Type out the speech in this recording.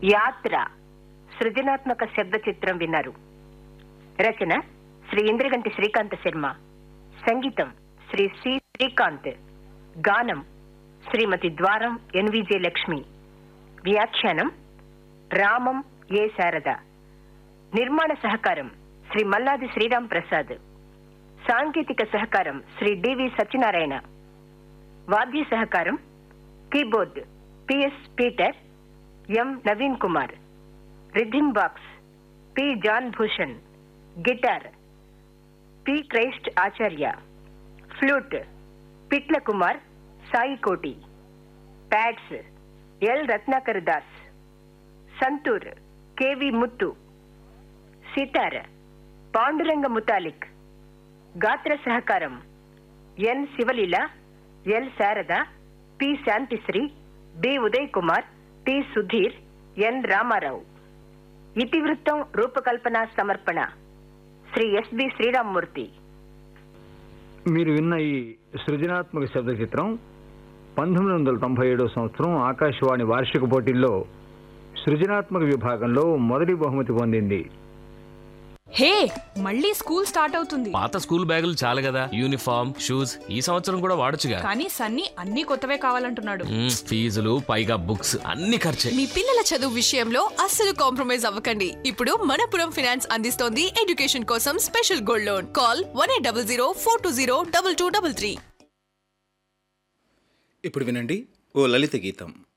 యాత్ర సృజనాత్మక శబ్ద చిత్రం విన్నారు రచన శ్రీ ఇంద్రగంటి శ్రీకాంత శర్మ సంగీతం శ్రీ సి శ్రీకాంత్ గానం శ్రీమతి ద్వారం ఎన్విజే లక్ష్మి వ్యాఖ్యానం రామం ఏ శారద నిర్మాణ సహకారం శ్రీ మల్లాది శ్రీరామ్ ప్రసాద్ సాంకేతిక సహకారం శ్రీ డివి సత్యనారాయణ వాద్య సహకారం keyboard P S Peter M Naveen Kumar rhythm box P John Bhushan guitar P Christ Acharya flute Pitla Kumar Sai Koti pads L Ratnakar Das santoor K V Muthu sitar Panduranga Muthalik గాత్ర సహకారం N Sivaleela L Sarada P Santhisri B Uday Kumar T Sudheer N Ramarao ఇతివృత్తం రూపకల్పన సమర్పణ శ్రీ ఎస్బి శ్రీరామ్మూర్తి మీరు విన్న ఈ సృజనాత్మక శబ్ద చిత్రం పంతొమ్మిది వందల తొంభై ఏడవ సంవత్సరం ఆకాశవాణి వార్షిక పోటీల్లో సృజనాత్మక విభాగంలో మొదటి బహుమతి పొందింది హే మళ్ళీ స్కూల్ స్టార్ట్ అవుతుంది పాత స్కూల్ బ్యాగులు చాలు కదా యూనిఫామ్ షూస్ ఈ సంవత్సరం కూడా వాడొచ్చుగా కానీ సన్నీ అన్ని కొత్తవే కావాలంటున్నాడు మ్మ్, ఫీజులు పైగా బుక్స్ అన్ని ఖర్చే మీ పిల్లల చదువు విషయంలో అస్సలు కాంప్రమైజ్ అవ్వకండి ఇప్పుడు మనపురం ఫినాన్స్ అందిస్తోంది ఎడ్యుకేషన్ కోసం special gold loan call one eight double zero four two zero double two double three ఇప్పుడు వినండి ఓ లలిత గీతం